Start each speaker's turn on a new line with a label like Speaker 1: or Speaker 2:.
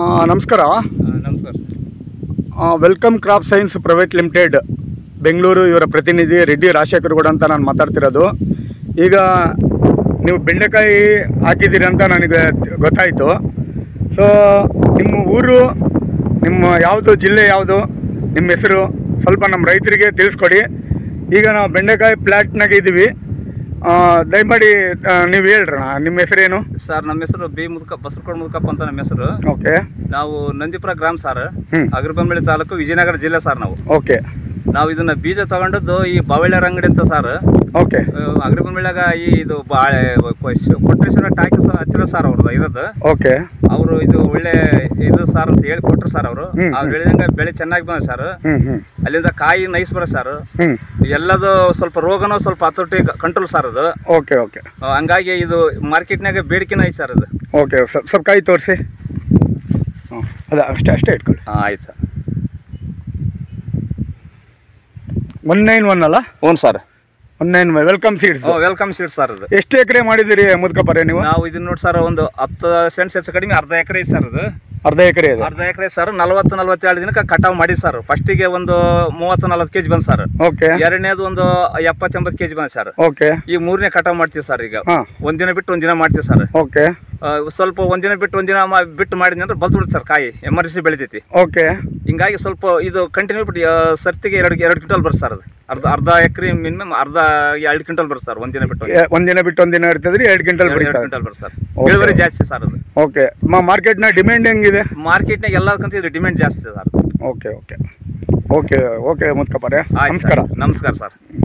Speaker 1: ನಮಸ್ಕಾರ
Speaker 2: ನಮಸ್ಕಾರ
Speaker 1: welcome crop science private limited Bengaluru ಇವರ ಪ್ರತಿನಿಧಿ ರೆಡ್ಡಿ ರಾಜಶೇಖರ್ ಗೌಡ ಅಂತ ನಾನು ಮಾತಾಡ್ತಿರೋದು ಈಗ ನೀವು ಬೆಂಡೆಕಾಯಿ ಹಾಕಿದ್ದೀರಿ ಅಂತ ನನಗೆ ಗೊತ್ತಾಯಿತು ಸೊ ನಿಮ್ಮ ಊರು ನಿಮ್ಮ ಯಾವುದು ಜಿಲ್ಲೆ ಯಾವುದು ನಿಮ್ಮ ಹೆಸರು ಸ್ವಲ್ಪ ನಮ್ಮ ರೈತರಿಗೆ ತಿಳಿಸ್ಕೊಡಿ ಈಗ ನಾವು ಬೆಂಡೆಕಾಯಿ ಪ್ಲ್ಯಾಟ್ನಾಗ ಇದ್ದೀವಿ ಆ, ದಯಮಾಡಿ ಆ, ನೀವು ಹೇಳ್ರಣ ನಿಮ್ಮ ಹೆಸರೇನು
Speaker 2: ಸರ್ ನಮ್ಮ ಹೆಸರು ಬಿ ಮುದ್ಕ ಬಸರಕೋಡ್ ಮುದ್ಕಪ್ಪ ಅಂತ ನಮ್ಮ ಹೆಸರು
Speaker 1: ಓಕೆ
Speaker 2: ನಾವು ನಂದಿಪುರ ಗ್ರಾಮ ಸರ್
Speaker 1: ಹ್ಮ್.
Speaker 2: ಅಗ್ರಬಂಬಳಿ ತಾಲೂಕು ವಿಜಯನಗರ ಜಿಲ್ಲೆ ಸರ್ ನಾವು
Speaker 1: ಓಕೆ
Speaker 2: ನಾವು ಇದನ್ನ ಬೀಜ ತಗೊಂಡದ್ದು ಈ ಬಾವಳ್ಯರ ಅಂಗಡಿ ಅಂತ ಸರ್
Speaker 1: ಓಕೆ
Speaker 2: ಅಗ್ರಬಂಬಳಿಯಾಗ ಈ ಇದು ಬಾಳೆ ಕೊಟ್ರೇಶ್ವರ ಟಾಕಿ ಹತ್ತಿರ ಸರ್ ಅವ್ರದ್ದು ಇರೋದು
Speaker 1: ಓಕೆ
Speaker 2: ಅವರು ಇದು ಒಳ್ಳೆ ಇದು ಸರ್ ಅಂತ ಹೇಳಿ ಕೊಟ್ರು ಸರ್ ಅವರು
Speaker 1: ಹ್ಮ್.
Speaker 2: ಅವ್ರು ಹೇಳಿದಂಗೆ ಬೆಳೆ ಚೆನ್ನಾಗಿ ಬಂದ ಸರ್
Speaker 1: ಹ್ಞೂ ಹ್ಞೂ
Speaker 2: ಅಲ್ಲಿಂದ ಕಾಯಿ ನೈಸ್ ಬರೋ ಸರ್
Speaker 1: ಹ್ಞೂ
Speaker 2: ಎಲ್ಲದು ಸ್ವಲ್ಪ ರೋಗನೂ ಸ್ವಲ್ಪ ಹತೋಟಿ ಕಂಟ್ರೋಲ್ ಸರ್ ಅದು
Speaker 1: ಓಕೆ ಓಕೆ
Speaker 2: ಆ, ಹಂಗಾಗಿ ಇದು ಮಾರ್ಕೆಟ್ನಾಗ ಬೇಡಿಕೆನ ಐತೆ ಸರ್ ಅದು
Speaker 1: ಓಕೆ ಸ್ವಲ್ಪ ಸ್ವಲ್ಪ ಕೈ ತೋರಿಸಿ ಹಾಂ ಅದ ಅಷ್ಟೇ ಅಷ್ಟೇ ಇಟ್ಕೊಳ್ಳಿ
Speaker 2: ಹಾಂ ಆಯ್ತು ಸರ್
Speaker 1: ಒನ್ ನೈನ್ ಒನ್ ಅಲ್ಲ
Speaker 2: ಹ್ಞೂ sir
Speaker 1: one nine welcome seeds
Speaker 2: welcome seeds sir ಅದು
Speaker 1: ಎಷ್ಟು ಎಕರೆ ಮಾಡಿದ್ದೀರಿ ಮುದ್ಕಪ್ಪರೆ ನೀವು
Speaker 2: ನಾವು ಇದನ್ನ ನೋಡಿ ಸರ್ ಒಂದು ಹತ್ತು ಸೆಂಟ್ಸ್ ಹೆಚ್ಚು ಕಡಿಮೆ ಅರ್ಧ ಎಕರೆ ಐತೆ ಸರ್ ಅದು
Speaker 1: ಅರ್ಧ ಎಕರೆ ಇದೆ
Speaker 2: ಅರ್ಧ ಎಕರೆ ಸರ್ ನಲವತ್ತು ನಲವತ್ತೇಳು ದಿನಕ್ಕೆ ಕಟಾವ್ ಮಾಡಿ ಸರ್ ಫಸ್ಟಿಗೆ ಒಂದು ಮೂವತ್ತು ನಲವತ್ತು ಕೆಜಿ ಬಂದು ಸರ್
Speaker 1: ಓಕೆ
Speaker 2: ಎರಡನೇದು ಒಂದು ಎಪ್ಪತ್ತೆಂಬತ್ತು ಕೆಜಿ ಬಂದ ಸರ್
Speaker 1: ಓಕೆ
Speaker 2: ಈ ಮೂರನೇ ಕಟಾವ್ ಮಾಡ್ತೀವಿ ಸರ್ ಈಗ
Speaker 1: ಹಾಂ
Speaker 2: ಒಂದಿನ ಬಿಟ್ಟು ಒಂದಿನ ಮಾಡ್ತೀವಿ ಸರ್
Speaker 1: ಓಕೆ
Speaker 2: ಆ, ಸ್ವಲ್ಪ ಒಂದಿನ ಬಿಟ್ಟು ಒಂದಿನ ಮಾ- ಬಿಟ್ಟು ಮಾಡಿದ್ನಿ ಅಂದ್ರೆ ಬಲ್ತು ಬಿಡುತ್ತೆ ಸರ್ ಕಾಯಿ ಎಮರ್ಜೆನ್ಸಿ ಬೆಳಿತೈತಿ
Speaker 1: ಓಕೆ
Speaker 2: ಹಿಂಗಾಗಿ ಸ್ವಲ್ಪ ಇದು ಕಂಟಿನ್ಯೂ ಬಿಟ್ಟು ಆ, ಸರ್ತಿಗೆ ಎರಡು ಎರಡು ಕ್ವಿಂಟಲ್ ಬರುತ್ತೆ ಸರ್ ಅದು ಅರ್ಧ ಅರ್ಧ ಎಕರೆ ಮಿನಿಮಮ್ ಅರ್ಧ ಎರಡು ಕ್ವಿಂಟಲ್ ಬರುತ್ತೆ ಸರ್ ಒಂದಿನ ಬಿಟ್ಟು ಒಂದಿನ.
Speaker 1: ಒಂದಿನ ಬಿಟ್ಟು ಒಂದಿನ ಇರ್ತದ್ರಿ ಎರಡು ಕ್ವಿಂಟಲ್
Speaker 2: ಎರಡು ಎರಡು
Speaker 1: ಬಿಡ್ತಾರೆ
Speaker 2: ಕ್ವಿಂಟಲ್ ಬರುತ್ತೆ ಸರ್
Speaker 1: Okay.
Speaker 2: ಇಳುವರಿ ಜಾಸ್ತಿ ಸರ್ ಅದು
Speaker 1: ಓಕೆ ಮಾರ್ಕೆಟ್ನ ಡಿಮ್ಯಾಂಡ್ ಹೆಂಗಿದೆ
Speaker 2: ಮಾರ್ಕೆಟ್ನಾಗ ಎಲ್ಲದಕ್ಕಂತ ಇದು ಡಿಮ್ಯಾಂಡ್ ಜಾಸ್ತಿ ಇದೆ sir
Speaker 1: okay okay okay okay ಮುದ್ಕಪ್ಪರೆ
Speaker 2: ಆಯ್ತು
Speaker 1: ನಮಸ್ಕಾರ
Speaker 2: ಸರ್. ನಮಸ್ಕಾರ ಸರ್